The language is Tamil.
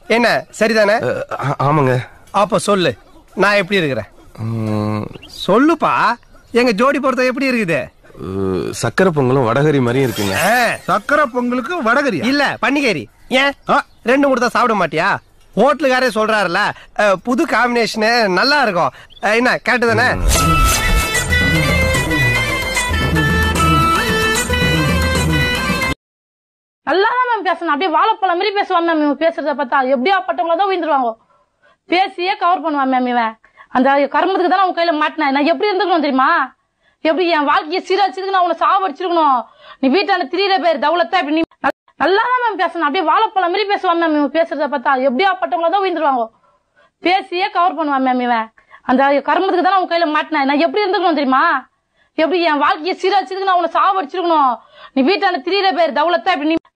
என்ன சரிதானே அஹ், ஆ- ஆமாங்க அப்ப சொல்லு நான் எப்படி இருக்கிறேன் உம், சொல்லுப்பா எங்க ஜோடி பொறுத்த எப்படி இருக்குது அஹ், சக்கரை பொங்கலும் வடகரி மாதிரியும் இருக்குங்க ஆ, சக்கரை பொங்கலுக்கு வடகரியா இல்ல பன்னிகேரி ஏன் ஆ. ரெண்டு கொடுத்தா சாப்பிட மாட்டியா ஹோட்டலுக்காரே சொல்றாருல அஹ், புது காம்பினேஷனு நல்லா இருக்கும் அஹ், என்ன கரெக்டு தானே நல்லா தான் மேம் பேசணும் அப்படியே வாழைப்பழம் மாதிரி பேசுவான் மேம் இவன் பேசுறத பார்த்தா எப்படியா பட்டவங்கள தான் விழுந்துருவாங்க பேசியே கவர் பண்ணுவான் மேம் இவன் அந்த கர்மத்துக்கு தான் அவன் கையில மாட்டினேன் நான் எப்படி இருந்துக்கணும் தெரியுமா எப்படி என் வாழ்க்கையை சீரழிச்சதுக்கு நான் உன்னை சாவடிச்சிருக்கணும் நீ வீட்டான திரியிற பேர் தவுலத்தா இப்படி நீ நல்லா தான் மேம் பேசணும் அப்படியே வாழைப்பழம் மாதிரி பேசுவான் மேம் இவன் பேசுறத பார்த்தா எப்படியா பட்டவங்கள தான் விழுந்துருவாங்க பேசியே கவர் பண்ணுவான் மேம் இவன் அந்த கர்மத்துக்கு தான் அவன் கையில மாட்டினேன் நான் எப்படி இருந்துக்கணும் தெரியுமா எப்படி என் வாழ்க்கையை சீரழிச்சதுக்கு நான் உன்னை சாவடிச்சிருக்கணும் நீ வீட்டான திரியிற பேர் தவுலத்தா இப்படி நீ